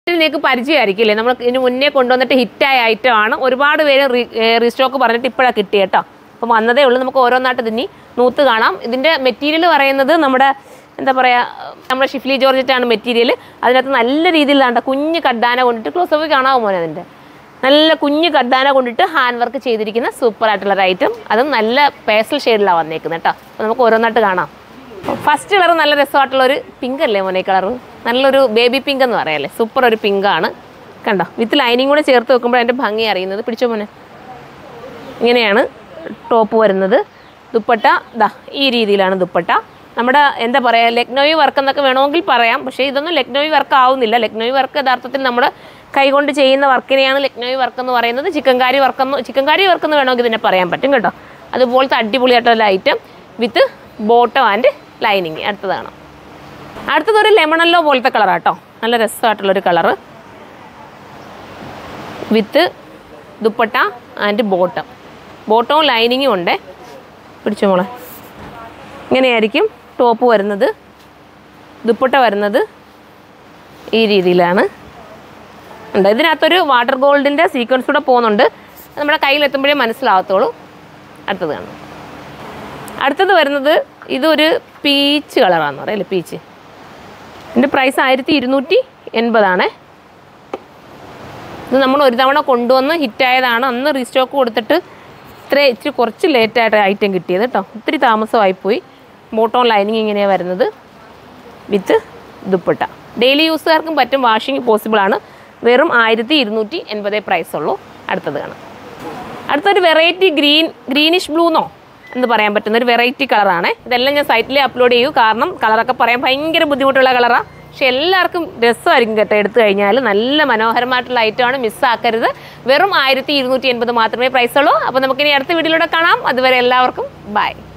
നിങ്ങൾക്ക് പരിചയമായിരിക്കില്ലേ നമ്മൾ ഇതിന് മുന്നേ കൊണ്ടുവന്നിട്ട് ഹിറ്റായ ഐറ്റം ആണ് ഒരുപാട് പേര് റീസ്റ്റോക്ക് പറഞ്ഞിട്ട് ഇപ്പോഴാണ് കിട്ടിയ കേട്ടോ അപ്പം വന്നതേ ഉള്ളൂ നമുക്ക് ഓരോന്നായിട്ട് ഇതിനി നൂത്ത് കാണാം ഇതിൻ്റെ മെറ്റീരിയൽ പറയുന്നത് നമ്മുടെ എന്താ പറയുക നമ്മുടെ ഷിഫ്ലി ജോർജറ്റാണ് മെറ്റീരിയൽ അതിനകത്ത് നല്ല രീതിയിലാണ്ട കുഞ്ഞ് കഡ്ഡാന കൊണ്ടിട്ട് ക്ലോസ് അപ്പ് കാണാമോ മോനെ അതിൻ്റെ നല്ല കുഞ്ഞ് കഡ്ഡാന കൊണ്ടിട്ട് ഹാൻഡ് വർക്ക് ചെയ്തിരിക്കുന്ന സൂപ്പർ ആയിട്ടുള്ള ഒരു ഐറ്റം അതും നല്ല പേസ്റ്റൽ ഷെയ്ഡിലാണ് വന്നേക്കുന്നത് കേട്ടോ അപ്പോൾ നമുക്ക് ഓരോന്നായിട്ട് കാണാം ഫസ്റ്റ് കളർ നല്ല രസമായിട്ടുള്ള ഒരു പിങ്ക് അല്ലേ മോനെ കളർ നല്ലൊരു ബേബി പിങ്ക് എന്ന് പറയല്ലേ സൂപ്പർ ഒരു പിങ്കാണ് കണ്ടോ വിത്ത് ലൈനിങ് കൂടെ ചേർത്ത് വെക്കുമ്പോൾ അതിൻ്റെ ഭംഗി അറിയുന്നത് പിടിച്ചോ മോനെ ഇങ്ങനെയാണ് ടോപ്പ് വരുന്നത് ദുപ്പട്ട ദാ ഈ രീതിയിലാണ് ദുപ്പട്ട നമ്മുടെ എന്താ പറയുക ലക്നോയി വർക്ക് എന്നൊക്കെ വേണമെങ്കിൽ പറയാം പക്ഷേ ഇതൊന്നും ലക്നോയി വർക്ക് ആവുന്നില്ല ലക്നോയി വർക്ക് യഥാർത്ഥത്തിൽ നമ്മൾ കൈകൊണ്ട് ചെയ്യുന്ന വർക്കിനെയാണ് ലക്നോയി വർക്ക് എന്ന് പറയുന്നത് ചിക്കൻകാരി വർക്ക് എന്ന് ചിക്കൻകാരി വർക്ക് എന്ന് വേണമെങ്കിൽ ഇതിനെ പറയാൻ പറ്റും കേട്ടോ അതുപോലത്തെ അടിപൊളിയായിട്ടുള്ള item with bottom and lining അടുത്തതാണ് അടുത്തത് ഒരു ലെമണല്ലോ പോലത്തെ കളറാട്ടോ നല്ല രസമായിട്ടുള്ളൊരു colour with dupatta and bottom ബോട്ടവും ലൈനിങ്ങും ഉണ്ട് പിടിച്ചോ മോളെ ഇങ്ങനെയായിരിക്കും ടോപ്പ് വരുന്നത് ദുപ്പട്ട വരുന്നത് ഈ രീതിയിലാണ് ഉണ്ട് ഇതിനകത്തൊരു വാട്ടർ ഗോൾഡിൻ്റെ സീക്വൻസ് കൂടെ പോകുന്നുണ്ട് അത് നമ്മുടെ കയ്യിലെത്തുമ്പോഴേ മനസ്സിലാവത്തുള്ളൂ അടുത്തത് കാണാം അടുത്തത് വരുന്നത് ഇതൊരു പീച്ച് കളറാണെന്ന് പറയല്ലേ പീച്ച് ഇതിൻ്റെ പ്രൈസ് ആയിരത്തി ഇരുന്നൂറ്റി എൺപതാണേ ഇത് നമ്മൾ ഒരു തവണ കൊണ്ടുവന്ന് ഹിറ്റായതാണ് അന്ന് റീസ്റ്റോക്ക് കൊടുത്തിട്ട് ഇത്ര ഇച്ചിരി കുറച്ച് ലേറ്റായിട്ട് ഐറ്റം കിട്ടിയത് കേട്ടോ ഒത്തിരി താമസമായിപ്പോയി ബോട്ടോൺ ലൈനിങ് ഇങ്ങനെയാണ് വരുന്നത് വിത്ത് ദുപ്പട്ട ഡെയിലി യൂസുകാർക്കും പറ്റും വാഷിംഗ് പോസിബിൾ ആണ് വെറും ആയിരത്തി ഇരുന്നൂറ്റി എൺപതേ പ്രൈസ് ഉള്ളൂ അടുത്തത് കാണാം അടുത്തൊരു വെറൈറ്റി ഗ്രീൻ ഗ്രീനിഷ് ബ്ലൂ എന്നോ എന്ന് പറയാൻ പറ്റുന്ന ഒരു വെറൈറ്റി കളറാണ് ഇതെല്ലാം ഞാൻ സൈറ്റിൽ അപ്ലോഡ് ചെയ്യൂ കാരണം കളറൊക്കെ പറയാൻ ഭയങ്കര ബുദ്ധിമുട്ടുള്ള കളറാണ് പക്ഷെ എല്ലാവർക്കും രസമായിരിക്കും കേട്ടോ എടുത്തു കഴിഞ്ഞാൽ നല്ല മനോഹരമായിട്ടുള്ള ഐറ്റമാണ് മിസ്സാക്കരുത് വെറും ആയിരത്തി ഇരുന്നൂറ്റി എൺപത് മാത്രമേ പ്രൈസ് ഉള്ളൂ അപ്പോൾ നമുക്കിനി അടുത്ത വീഡിയോയിലൂടെ കാണാം അതുവരെ എല്ലാവർക്കും ബൈ